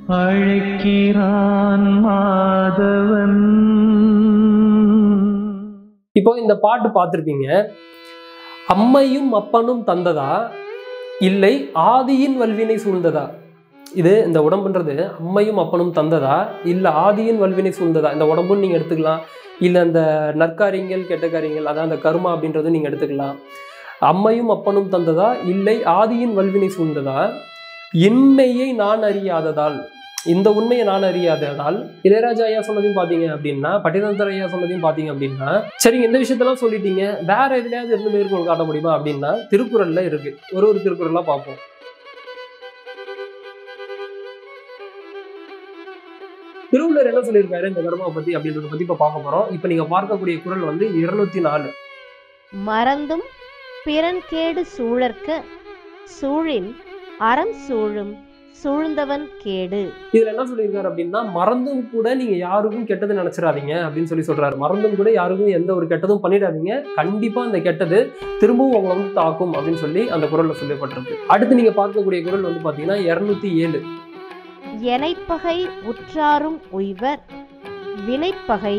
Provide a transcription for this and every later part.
அழைக்கிறான் மாதவன் இப்போ இந்த பாட்டு பார்த்துருப்பீங்க அம்மையும் அப்பனும் தந்ததா இல்லை ஆதியின் வல்வினை சூழ்ந்ததா இது இந்த உடம்புன்றது அம்மையும் அப்பனும் தந்ததா இல்லை ஆதியின் வல்வினை சூழ்ந்ததா இந்த உடம்புன்னு நீங்கள் எடுத்துக்கலாம் இல்லை அந்த நற்காரியங்கள் கெட்ட காரியங்கள் அதான் அந்த கர்மா அப்படின்றது நீங்கள் எடுத்துக்கலாம் அம்மையும் அப்பனும் தந்ததா இல்லை ஆதியின் வல்வினை சூழ்ந்ததா என்னையை நான் அறியாததால் இந்த உண்மையை நான் அறியாததால் இளையராஜா ஐயா சொன்னதையும் பார்த்தீங்க அப்படின்னா பட்டினந்தர் ஐயா சொன்னதையும் பார்த்தீங்க அப்படின்னா சரிங்க இந்த விஷயத்தெல்லாம் சொல்லிட்டீங்க வேற எதுலையாவது இருந்து மேற்கோள் காட்ட முடியுமா அப்படின்னா திருக்குறள்ல இருக்கு ஒரு ஒரு திருக்குறளா பார்ப்போம் திருவள்ளுவர் என்ன சொல்லியிருக்காரு இந்த கர்மாவை பத்தி அப்படின்றத பத்தி இப்ப பார்க்க போறோம் இப்ப நீங்க பார்க்கக்கூடிய குறள் வந்து இருநூத்தி நாலு மறந்தும் பிறன்கேடு சூழற்க சூழின் அறம் சூழும் சூழ்ந்தவன் கேடு இதுல என்ன சொல்லியிருக்காரு அப்படின்னா மறந்தும் கூட நீங்க யாருக்கும் கெட்டது நினைச்சிடாதீங்க அப்படின்னு சொல்லி சொல்றாரு மறந்தும் கூட யாருக்கும் எந்த ஒரு கெட்டதும் பண்ணிடாதீங்க கண்டிப்பா அந்த கெட்டது திரும்பவும் உங்களை வந்து தாக்கும் அப்படின்னு சொல்லி அந்த குரல்ல சொல்லப்பட்டிருக்கு அடுத்து நீங்க பார்க்கக்கூடிய குரல் வந்து பாத்தீங்கன்னா இருநூத்தி ஏழு எனைப்பகை உற்றாரும் உய்வர் வினைப்பகை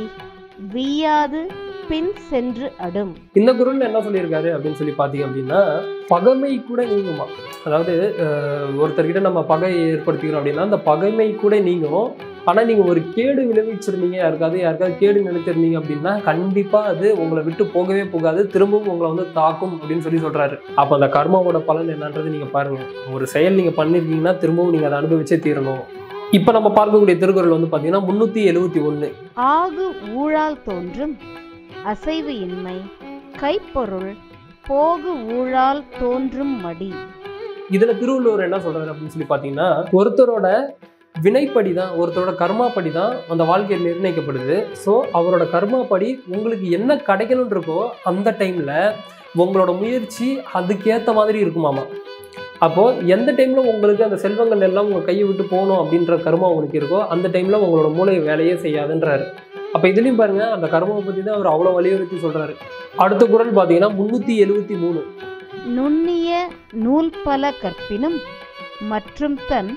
வீயாது பின் சென்று அடும் இந்த குரல்ல என்ன சொல்லியிருக்காரு அப்படின்னு சொல்லி பாத்தீங்க அப்படின்னா பகைமை கூட நீங்குமா அதாவது அஹ், ஒருத்தர்கிட்ட நம்ம பகை ஏற்படுத்திக்கிறோம் அப்படின்னா அந்த பகைமை கூட நீங்கும் ஆனா நீங்க ஒரு கேடு விளைவிச்சிருந்தீங்க யாருக்காவது யாருக்காவது கேடு நினைத்திருந்தீங்க அப்படின்னா கண்டிப்பா அது உங்களை விட்டு போகவே போகாது திரும்பவும் உங்களை வந்து தாக்கும் அப்படின்னு சொல்லி சொல்றாரு அப்ப அந்த கர்மாவோட பலன் என்னன்றது நீங்க பாருங்க ஒரு செயல் நீங்க பண்ணிருக்கீங்கன்னா திரும்பவும் நீங்க அதை அனுபவிச்சே தீரணும் இப்ப நம்ம பார்க்கக்கூடிய திருக்குறள் வந்து பாத்தீங்கன்னா முன்னூத்தி எழுவத்தி ஒண்ணு ஆகு ஊழால் தோன்றும் அசைவு இன்மை கைப்பொருள் போகு ஊழால் தோன்றும் மடி இதுல திருவள்ளுவர் என்ன சொல்றாரு அப்படின்னு சொல்லி பாத்தீங்கன்னா ஒருத்தரோட வினைப்படி தான் ஒருத்தரோட கர்மாப்படி தான் அந்த வாழ்க்கை நிர்ணயிக்கப்படுது ஸோ அவரோட கர்மாப்படி உங்களுக்கு என்ன கிடைக்கணும்னு இருக்கோ அந்த டைம்ல உங்களோட முயற்சி அதுக்கேற்ற மாதிரி இருக்குமாமா அப்போ எந்த டைம்ல உங்களுக்கு அந்த செல்வங்கள் எல்லாம் உங்க கையை விட்டு போகணும் அப்படின்ற கர்மா உங்களுக்கு இருக்கோ அந்த டைம்ல உங்களோட மூளை வேலையே செய்யாதுன்றாரு அப்ப இதுலயும் பாருங்க அந்த கர்மாவை பத்தி தான் அவர் அவ்வளவு வலியுறுத்தி சொல்றாரு அடுத்த குரல் பாத்தீங்கன்னா முன்னூத்தி எழுவத்தி மூணு நுண்ணிய நூல் பல கற்பினும் மற்றும் தன்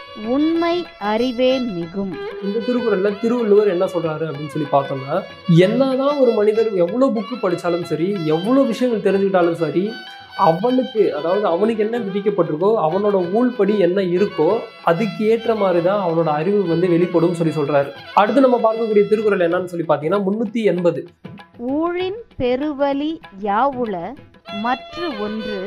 உண்மை அறிவே மிகும் இந்த திருக்குறள்ல திருவள்ளுவர் என்ன சொல்றாரு அப்படின்னு சொல்லி பார்த்தோம்னா என்னதான் ஒரு மனிதர் எவ்வளவு புக்கு படிச்சாலும் சரி எவ்வளவு விஷயங்கள் தெரிஞ்சுக்கிட்டாலும் சரி அவனுக்கு அதாவது அவனுக்கு என்ன விதிக்கப்பட்டிருக்கோ அவனோட ஊழ்படி என்ன இருக்கோ அதுக்கு ஏற்ற மாதிரி தான் அவனோட அறிவு வந்து வெளிப்படும் சொல்லி சொல்றாரு அடுத்து நம்ம பார்க்கக்கூடிய திருக்குறள் என்னன்னு சொல்லி பார்த்தீங்கன்னா முன்னூத்தி எண்பது ஊழின் பெருவலி யாவுள மற்ற ஒன்று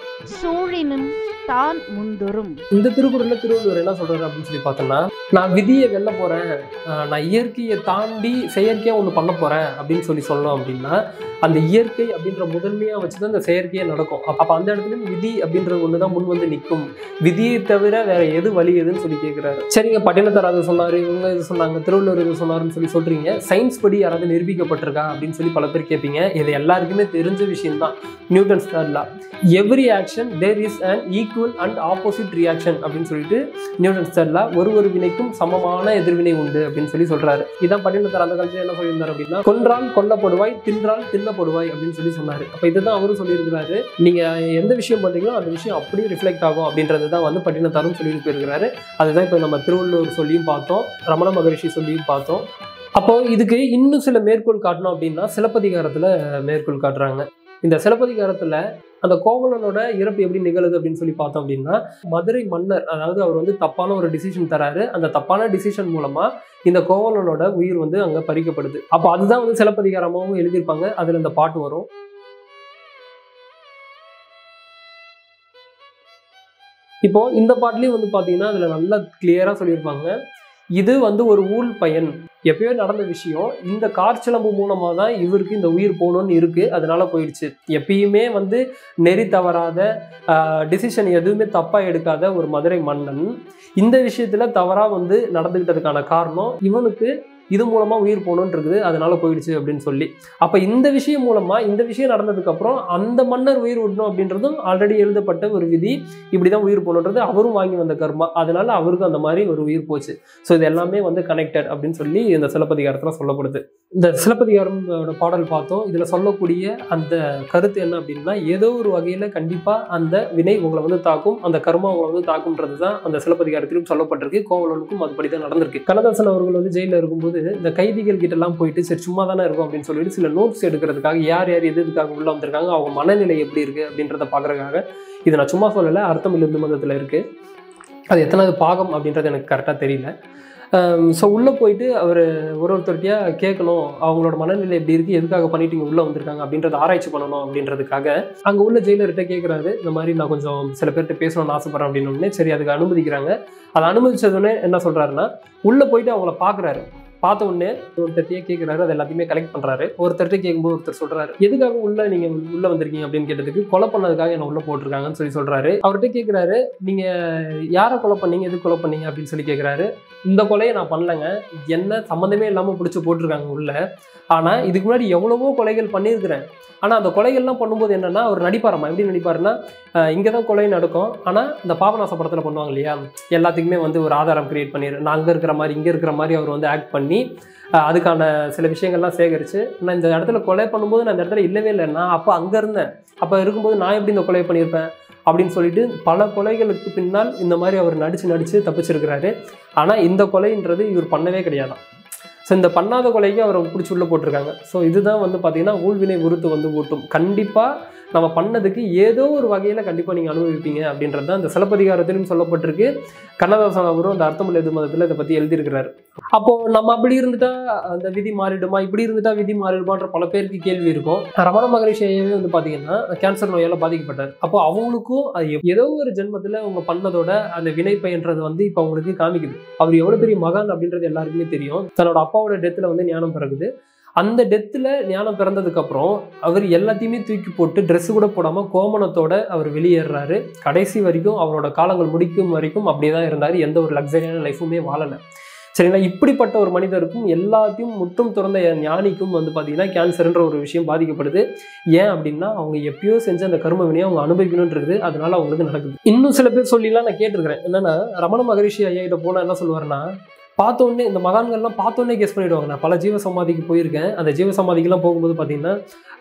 சூழினும் தான் முந்துரும் இந்த திருக்குறள்ல திருவள்ளுவர் என்ன சொல்றாரு அப்படின்னு சொல்லி பார்த்தோம்னா நான் விதியை வெல்ல போறேன் ஆஹ் நான் இயற்கையை தாண்டி செயற்கையா ஒன்று பண்ண போறேன் அப்படின்னு சொல்லி சொல்லணும் அப்படின்னா அந்த இயற்கை அப்படின்ற முதன்மையா வச்சுதான் இந்த செயற்கையே நடக்கும் அப்ப அப்ப அந்த இடத்துலயும் விதி அப்படின்றது ஒண்ணுதான் முன் வந்து நிற்கும் விதியை தவிர வேற எது வழி எதுன்னு சொல்லி கேட்கிறாரு சரிங்க பட்டினத்தார் அது சொன்னாரு இவங்க இது சொன்னாங்க திருவள்ளுவர் இது சொன்னாருன்னு சொல்லி சொல்றீங்க சயின்ஸ் படி யாராவது நிரூபிக்கப்பட்டிருக்கா அப்படின்னு சொல்லி பல பேர் கேட்பீங்க இது எல்லாருக்குமே தெரிஞ்ச விஷயம் தான் Newton's third law every action there is and equal and opposite reaction அப்படின்னு சொல்லிட்டு நியூட்டன்ஸ் தேர்ட் லா ஒரு ஒரு வினைக்கும் சமமான எதிர்வினை உண்டு அப்படின்னு சொல்லி சொல்றாரு இதான் பட்டினத்தார் அந்த காலத்துல என்ன சொல்லியிருந்தார் அப்படின்னா கொன்றால் கொல்லப்படுவாய் தின்றால் தின்னப்படுவாய் அப்படின்னு சொல்லி சொன்னாரு அப்ப இதுதான் அவரும் சொல்லியிருக்கிறாரு நீங்க எந்த விஷயம் பண்றீங்களோ அந்த விஷயம் அப்படியே ரிஃப்ளெக்ட் ஆகும் அப்படின்றது தான் வந்து பட்டினத்தாரும் சொல்லிட்டு போயிருக்கிறாரு அதுதான் இப்போ நம்ம திருவள்ளுவர் சொல்லியும் பார்த்தோம் ரமண மகரிஷி சொல்லியும் பார்த்தோம் அப்போ இதுக்கு இன்னும் சில மேற்கோள் காட்டணும் அப்படின்னா சிலப்பதிகாரத்துல மேற்கோள் காட்டுறாங்க இந்த சிலப்பதிகாரத்துல அந்த கோவலனோட இறப்பு எப்படி நிகழுது அப்படின்னு சொல்லி பார்த்தோம் அப்படின்னா மதுரை மன்னர் அதாவது அவர் வந்து தப்பான ஒரு டிசிஷன் தராரு அந்த தப்பான டிசிஷன் மூலமா இந்த கோவலனோட உயிர் வந்து அங்க பறிக்கப்படுது அப்போ அதுதான் வந்து சிலப்பதிகாரமாகவும் எழுதியிருப்பாங்க அதுல இந்த பாட்டு வரும் இப்போ இந்த பாட்டுலயும் வந்து பாத்தீங்கன்னா அதுல நல்லா கிளியரா சொல்லியிருப்பாங்க இது வந்து ஒரு ஊழ் பயன் எப்பயோ நடந்த விஷயம் இந்த காற்சிலம்பு மூலமா தான் இவருக்கு இந்த உயிர் போகணும்னு இருக்கு அதனால போயிடுச்சு எப்பயுமே வந்து நெறி தவறாத டிசிஷன் எதுவுமே தப்பா எடுக்காத ஒரு மதுரை மன்னன் இந்த விஷயத்துல தவறா வந்து நடந்துகிட்டதுக்கான காரணம் இவனுக்கு இது மூலமா உயிர் போகணுன்னு இருக்குது அதனால போயிடுச்சு அப்படின்னு சொல்லி அப்ப இந்த விஷயம் மூலமா இந்த விஷயம் நடந்ததுக்கு அப்புறம் அந்த மன்னர் உயிர் விடணும் அப்படின்றதும் ஆல்ரெடி எழுதப்பட்ட ஒரு விதி இப்படிதான் உயிர் போகணுன்றது அவரும் வாங்கி வந்த கர்மா அதனால அவருக்கும் அந்த மாதிரி ஒரு உயிர் போச்சு ஸோ இது எல்லாமே வந்து கனெக்டட் அப்படின்னு சொல்லி இந்த சிலப்பதிகாரத்தில் சொல்லப்படுது இந்த சிலப்பதிகாரம் பாடல் பார்த்தோம் இதுல சொல்லக்கூடிய அந்த கருத்து என்ன அப்படின்னா ஏதோ ஒரு வகையில கண்டிப்பா அந்த வினை உங்களை வந்து தாக்கும் அந்த கர்மா உங்களை வந்து தாக்கும்ன்றது தான் அந்த சிலப்பதிகாரத்திலும் சொல்லப்பட்டிருக்கு கோவலனுக்கும் அதுபடி தான் நடந்திருக்கு கண்ணதாசன் அவர்கள் வந்து ஜெயிலில் இருக்கும்போது இந்த கைதிகள் கிட்ட எல்லாம் போயிட்டு சரி சும்மா தானே இருக்கும் அப்படின்னு சொல்லிட்டு சில நோட்ஸ் எடுக்கிறதுக்காக யார் யார் எது எதுக்காக உள்ள வந்திருக்காங்க அவங்க மனநிலை எப்படி இருக்கு அப்படின்றத பார்க்கறதுக்காக இது நான் சும்மா சொல்லலை அர்த்தம் இருந்து மதத்தில் இருக்கு அது எத்தனாவது பாகம் அப்படின்றது எனக்கு கரெக்டாக தெரியல ஸோ உள்ளே போயிட்டு அவர் ஒரு ஒருத்தர்கிட்டயா கேட்கணும் அவங்களோட மனநிலை எப்படி இருக்குது எதுக்காக பண்ணிட்டு இங்கே உள்ளே வந்திருக்காங்க அப்படின்றத ஆராய்ச்சி பண்ணணும் அப்படின்றதுக்காக அங்கே உள்ள ஜெயிலர்கிட்ட கேட்குறாரு இந்த மாதிரி நான் கொஞ்சம் சில பேர்கிட்ட பேசணும்னு ஆசைப்பட்றேன் அப்படின்னு உடனே சரி அதுக்கு அனுமதிக்கிறாங்க அதை அனுமதிச்சதுடனே என்ன சொல்கிறாருன்னா உள்ளே போயிட்டு அவங்கள பார்க்குறாரு பார்த்த உடனே ஒருத்தர்கிட்டயே கேட்குறாரு அது எல்லாத்தையுமே கலெக்ட் பண்ணுறாரு ஒருத்தர்கிட்ட கேட்கும்போது ஒருத்தர் சொல்கிறாரு எதுக்காக உள்ள நீங்கள் உள்ளே வந்திருக்கீங்க அப்படின்னு கேட்டதுக்கு கொலை பண்ணதுக்காக என்ன உள்ளே போட்டிருக்காங்கன்னு சொல்லி சொல்கிறாரு அவர்கிட்ட கேட்குறாரு நீங்கள் யாரை கொலை பண்ணீங்க எது கொலை பண்ணீங்க அப்படின்னு சொல்லி கேட்குறாரு இந்த கொலையை நான் பண்ணலைங்க என்ன சம்மந்தமே இல்லாமல் பிடிச்சி போட்டிருக்காங்க உள்ள ஆனால் இதுக்கு முன்னாடி எவ்வளவோ கொலைகள் பண்ணியிருக்கிறேன் ஆனால் அந்த கொலைகள்லாம் பண்ணும்போது என்னன்னா அவர் நடிப்பாராமா எப்படி நடிப்பாருன்னா இங்கே தான் கொலை நடக்கும் ஆனால் இந்த பாபநாச படத்தில் பண்ணுவாங்க இல்லையா எல்லாத்துக்குமே வந்து ஒரு ஆதாரம் கிரியேட் பண்ணிடு நான் அங்கே இருக்கிற மாதிரி இங்கே இருக்கிற மாதிரி அவர் வந்து ஆக்ட் பண்ணி அஹ், அதுக்கான சில விஷயங்கள்லாம் சேகரித்து நான் இந்த இடத்துல கொலை பண்ணும்போது நான் இந்த இடத்துல இல்லவே இல்லை நான் அப்போ அங்கே இருந்தேன் அப்போ இருக்கும்போது நான் எப்படி இந்த கொலை பண்ணியிருப்பேன் அப்படின்னு சொல்லிட்டு பல கொலைகளுக்கு பின்னால் இந்த மாதிரி அவர் நடித்து நடித்து தப்பிச்சிருக்கிறாரு ஆனால் இந்த கொலைன்றது இவர் பண்ணவே கிடையாதாம் ஸோ இந்த பண்ணாத கொலைக்கு அவரை பிடிச்சி உள்ள போட்டிருக்காங்க ஸோ இதுதான் வந்து பார்த்தீங்கன்னா ஊழ்வினை உருத்து வந்து ஊட்டும் கண்டிப்பாக நம்ம பண்ணதுக்கு ஏதோ ஒரு வகையில் கண்டிப்பாக நீங்கள் அனுபவிப்பீங்க அப்படின்றது தான் இந்த சிலப்பதிகாரத்திலும் சொல்லப்பட்டிருக்கு கண்ணதாசன் அவரும் அந்த அர்த்தமுள்ள எது மதத்தில் இதை பற்றி எழுதியிருக்கிறாரு அப்போ நம்ம அப்படி இருந்துட்டா அந்த விதி மாறிடுமா இப்படி இருந்துட்டா விதி மாறிடுமான்ற பல பேருக்கு கேள்வி இருக்கும் ரமண மகரிஷி ஐயாவே வந்து பார்த்தீங்கன்னா கேன்சர் நோயால் பாதிக்கப்பட்டார் அப்போ அவங்களுக்கும் அது எப்- ஏதோ ஒரு ஜென்மத்தில் அவங்க பண்ணதோட அந்த வினை பயன்றது வந்து இப்போ அவங்களுக்கு காமிக்குது அவர் எவ்வளோ பெரிய மகான் அப்படின்றது எல்லாருக்குமே தெரியும் தன்னோட அப்பாவோட டெத்தில் வந்து ஞானம் பிறகுது அந்த டெத்தில் ஞானம் பிறந்ததுக்கு அப்புறம் அவர் எல்லாத்தையுமே தூக்கி போட்டு Dress கூட போடாமல் கோமணத்தோட அவர் வெளியேறாரு கடைசி வரைக்கும் அவரோட காலங்கள் முடிக்கும் வரைக்கும் அப்படியே தான் இருந்தார் எந்த ஒரு லக்ஸரியான லைஃபுமே வாழலை சரிங்களா இப்படிப்பட்ட ஒரு மனிதருக்கும் எல்லாத்தையும் முற்றும் துறந்த ஞானிக்கும் வந்து பார்த்தீங்கன்னா கேன்சர்ன்ற ஒரு விஷயம் பாதிக்கப்படுது ஏன் அப்படின்னா அவங்க எப்பயோ செஞ்ச அந்த கர்ம வினையை அவங்க அனுபவிக்கணுன்றது அதனால அவங்களுக்கு நடக்குது இன்னும் சில பேர் சொல்லிலாம் நான் கேட்டிருக்கிறேன் என்னன்னா ரமண மகரிஷி ஐயா கிட்ட போனால் என்ன சொல்லுவாருன்னா பார்த்த உடனே இந்த மகான்கள்லாம் பார்த்த உடனே கெஸ் பண்ணிடுவாங்க நான் பல ஜீவ சமாதிக்கு போயிருக்கேன் அந்த ஜீவ சமாதிக்கெல்லாம் போகும்போது பார்த்தீங்கன்னா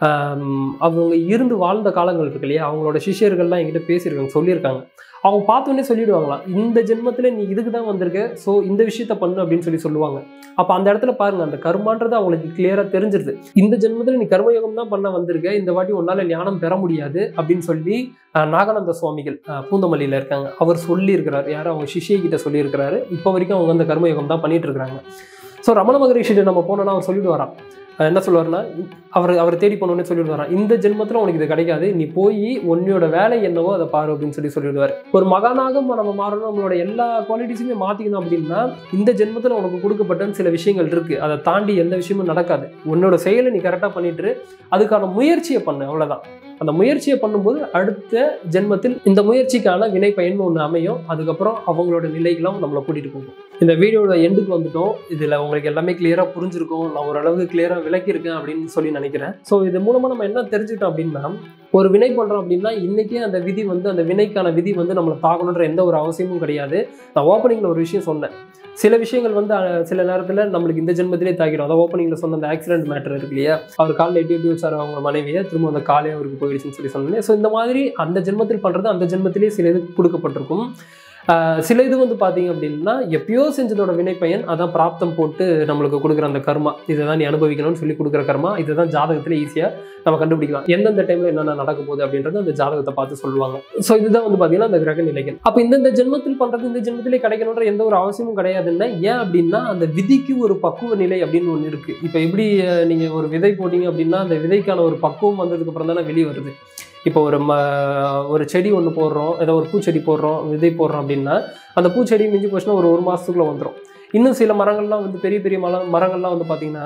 ஆம், அவங்க இருந்து வாழ்ந்த காலங்கள் இருக்கு இல்லையா அவங்களோட சிஷ்யர்கள்லாம் என்கிட்ட பேசியிருக்காங்க சொல்லியிருக்காங்க அவங்க பார்த்த உடனே சொல்லிடுவாங்களாம் இந்த ஜென்மத்தில் நீ இதுக்கு தான் வந்திருக்க ஸோ இந்த விஷயத்த பண்ணு அப்படின்னு சொல்லி சொல்லுவாங்க அப்போ அந்த இடத்துல பாருங்க அந்த கர்மான்றது அவங்களுக்கு கிளியராக தெரிஞ்சிருது இந்த ஜென்மத்தில் நீ கர்மயோகம் தான் பண்ண வந்திருக்க இந்த வாட்டி உன்னால ஞானம் பெற முடியாது அப்படின்னு சொல்லி அஹ், நாகானந்த சுவாமிகள் அஹ், பூந்தமல்லியில் இருக்காங்க அவர் சொல்லியிருக்கிறார் யார் அவங்க சிஷ்யை கிட்ட சொல்லியிருக்கிறாரு இப்போ வரைக்கும் அவங்க அந்த கர்மயோகம் தான் பண்ணிட்டு இருக்காங்க ஸோ ரமண மகரிஷிட்ட நம்ம போனோம்னா அவர் சொல்லிட்டு வரான் அஹ், என்ன சொல்லுவார்னா அவர் அவர் தேடி போனோடனே சொல்லிட்டு வரான் இந்த ஜென்மத்தில் உனக்கு இது கிடைக்காது நீ போய் உன்னோட வேலை என்னவோ அதை பாரு அப்படின்னு சொல்லி சொல்லிடுவார் ஒரு மகானாக நம்ம மாறணும் நம்மளோட எல்லா குவாலிட்டிஸுமே மாற்றிக்கணும் அப்படின்னா இந்த ஜென்மத்தில் உனக்கு கொடுக்கப்பட்ட சில விஷயங்கள் இருக்கு அதை தாண்டி எந்த விஷயமும் நடக்காது உன்னோட செயலை நீ கரெக்டாக பண்ணிட்டு அதுக்கான முயற்சியை பண்ணு அவ்வளவுதான் அந்த முயற்சியை பண்ணும்போது அடுத்த ஜென்மத்தில் இந்த முயற்சிக்கான வினை பயன் ஒன்று அமையும் அதுக்கப்புறம் அவங்களோட நிலைக்கெல்லாம் நம்மளை கூட்டிட்டு போகும் இந்த வீடியோட எண்டுக்கு வந்துட்டோம் இதில் உங்களுக்கு எல்லாமே கிளியராக புரிஞ்சிருக்கும் நான் ஓரளவுக்கு கிளியராக விளக்கியிருக்கேன் அப்படின்னு சொல்லி நினைக்கிறேன் ஸோ இது மூலமாக நம்ம என்ன தெரிஞ்சுக்கிட்டோம் அப்படின்னா ஒரு வினை பண்ணுறோம் அப்படின்னா இன்றைக்கே அந்த விதி வந்து அந்த வினைக்கான விதி வந்து நம்மளை தாக்கணுன்ற எந்த ஒரு அவசியமும் கிடையாது நான் ஓப்பனிங்கில் ஒரு விஷயம் சொன்னேன் சில விஷயங்கள் வந்து அஹ், சில நேரத்தில் நம்மளுக்கு இந்த ஜென்மத்திலே தாக்கிடும் அதான் ஓப்பனிங்கில் சொன்ன அந்த ஆக்சிடென்ட் மேட்டர் இருக்கு இல்லையா அவர் காலில் எட்டி எட்டி வச்சார் அவங்க மனைவியை திரும்ப அந்த காலே அவருக்கு போயிடுச்சுன்னு சொல்லி சொன்னேன் ஸோ இந்த மாதிரி அந்த ஜென்மத்தில் பண்ணுறது அந்த ஜென்மத்திலே சில இது கொடுக்கப்பட்டிருக்கும் ஆஹ் சில இது வந்து பார்த்தீங்க அப்படின்னா எப்பயோ செஞ்சதோட வினைப்பயன் அதான் பிராப்தம் போட்டு நம்மளுக்கு கொடுக்குற அந்த கர்மா இதை தான் நீ அனுபவிக்கணும்னு சொல்லி கொடுக்குற கர்மா இதை தான் ஜாதகத்தில் ஈஸியாக நம்ம கண்டுபிடிக்கலாம் எந்தெந்த டைமில் என்னென்ன நடக்க போகுது அப்படின்றது அந்த ஜாதகத்தை பார்த்து சொல்லுவாங்க ஸோ இதுதான் வந்து பார்த்தீங்கன்னா அந்த கிரக நிலைகள் அப்போ இந்தந்த ஜென்மத்தில் பண்ணுறது இந்த ஜென்மத்திலே கிடைக்கணுன்ற எந்த ஒரு அவசியமும் கிடையாதுன்னா ஏன் அப்படின்னா அந்த விதிக்கு ஒரு பக்குவ நிலை அப்படின்னு ஒன்று இருக்குது இப்போ எப்படி அஹ், நீங்க ஒரு விதை போட்டீங்க அப்படின்னா அந்த விதைக்கான ஒரு பக்குவம் வந்ததுக்கு அப்புறம் தானே வெளியே வருது இப்போ ஒரு ம ஒரு செடி ஒன்று போடுறோம் ஏதோ ஒரு பூச்செடி போடுறோம் விதை போடுறோம் அப்படின்னா அந்த பூச்செடி மிஞ்சி போச்சுன்னா ஒரு ஒரு மாதத்துக்குள்ளே வந்துடும் இன்னும் சில மரங்கள்லாம் வந்து பெரிய பெரிய மர மரங்கள்லாம் வந்து பார்த்திங்கன்னா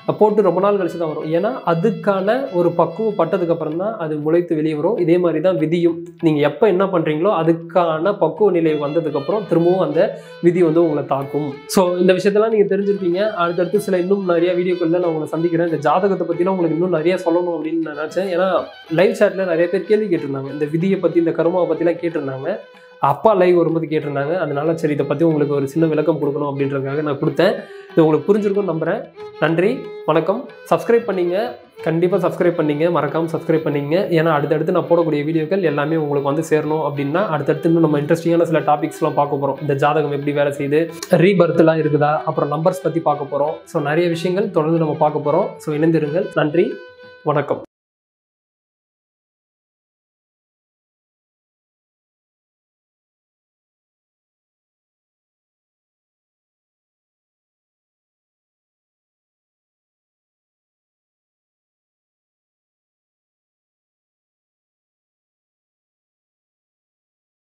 போட்டு ரொம்ப நாள் கழிச்சு தான் வரும் ஏன்னா அதுக்கான ஒரு பக்குவம் பட்டதுக்கு அப்புறம் தான் அது முளைத்து வெளியே வரும் இதே மாதிரி தான் விதியும் நீங்கள் எப்போ என்ன பண்ணுறீங்களோ அதுக்கான பக்குவ நிலை வந்ததுக்கப்புறம் திரும்பவும் அந்த விதி வந்து உங்களை தாக்கும் ஸோ இந்த விஷயத்தெல்லாம் நீங்கள் தெரிஞ்சிருப்பீங்க அடுத்தடுத்து சில இன்னும் நிறைய வீடியோக்களில் நான் உங்களை சந்திக்கிறேன் இந்த ஜாதகத்தை பற்றிலாம் உங்களுக்கு இன்னும் நிறைய சொல்லணும் அப்படின்னு நான் நினச்சேன் ஏன்னா லைவ் சாட்டில் நிறைய பேர் கேள்வி கேட்டிருந்தாங்க இந்த விதியை பற்றி இந்த கருமாவை பற்றிலாம் கேட்டிருந்தாங்க அப்பா லைவ் வரும்போது கேட்டிருந்தாங்க அதனால சரி இதை பற்றி உங்களுக்கு ஒரு சின்ன விளக்கம் கொடுக்கணும் அப்படின்றதுக்காக நான் கொடுத்தேன் இது உங்களுக்கு புரிஞ்சிருக்கும் நம்புகிறேன் நன்றி வணக்கம் சப்ஸ்கிரைப் பண்ணீங்க கண்டிப்பாக சப்ஸ்கிரைப் பண்ணீங்க மறக்காமல் சப்ஸ்கிரைப் பண்ணீங்க ஏன்னா அடுத்தடுத்து நான் போடக்கூடிய வீடியோக்கள் எல்லாமே உங்களுக்கு வந்து சேரணும் அப்படின்னா அடுத்தடுத்து இன்னும் நம்ம இன்ட்ரெஸ்டிங்கான சில டாபிக்ஸ்லாம் பார்க்க போகிறோம் இந்த ஜாதகம் எப்படி வேலை செய்யுது ரீபர்த்லாம் இருக்குதா அப்புறம் நம்பர்ஸ் பற்றி பார்க்க போகிறோம் ஸோ நிறைய விஷயங்கள் தொடர்ந்து நம்ம பார்க்க போகிறோம் ஸோ இணைந்திருங்கள் நன்றி வணக்கம்